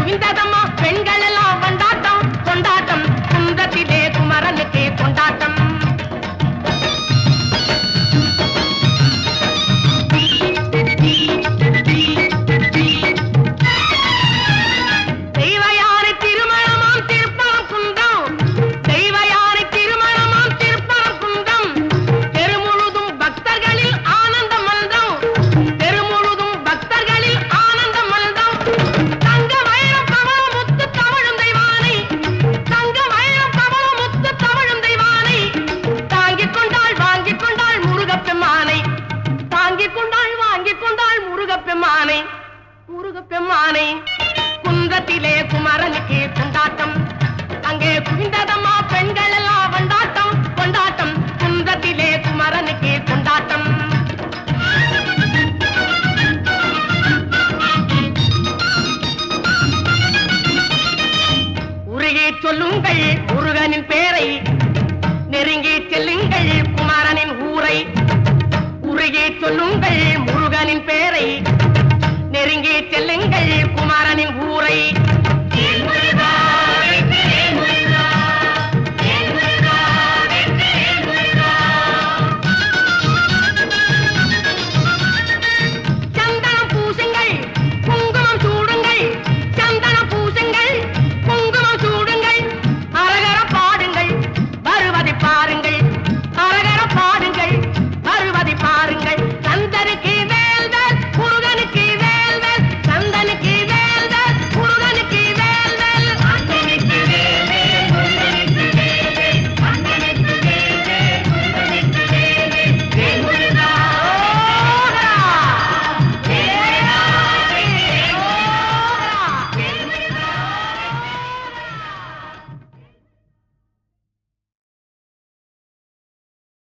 குவிந்ததம்மா பெண்கள் எல்லாம் கொண்டாட்டம் கொண்டாட்டம் குன்றத்திலே குமரனுக்கே கொண்டாட்டம் தெய்வயானை திருமணமாம் திருப்பணம் குன்றம் தெய்வயானை திருமணமாம் திருப்பணம் குன்றம் தெருமுழுதும் பக்தர்களில் ஆனந்த மந்தம் தெருமுழுதும் பக்தர்களில் ஆனந்த மந்தம் தங்க வைரம் பவளம் முத்து தவழும் தெய்வானை தங்க வைரம் பவளம் முத்து தவழும் தெய்வானை தாங்கிக் கொண்டாள் வாங்கிக் கொண்டாள் முருகப்பெம்மானை தாங்கிக் கொண்டாள் வாங்கிக் கொண்டாள் முருகப்பெம்மானை முருகப்பெம்மானை குன்றத்திலே குமரனுக்கு கொண்டாட்டம் அங்கே குவிந்ததம்மா